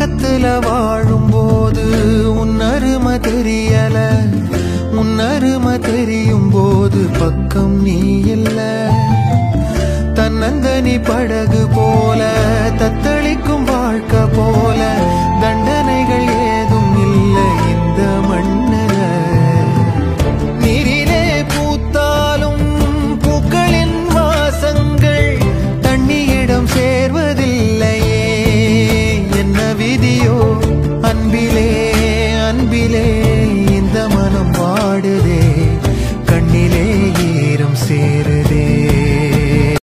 பக்கத்துல வாழும்போது உன் அருமை தெரியல உன் அருமை தெரியும் போது பக்கம் நீ இல்ல தன்னந்தனி படகு போல தத்தளிக்கும் வாழ்க்கை போல தண்டனைகள் ஏதும் இல்லை இந்த மண்ணில நீரிலே பூத்தாலும் பூக்களின் வாசங்கள் தண்ணியிடம் சேர்வதில்லையே என்ன விதியோ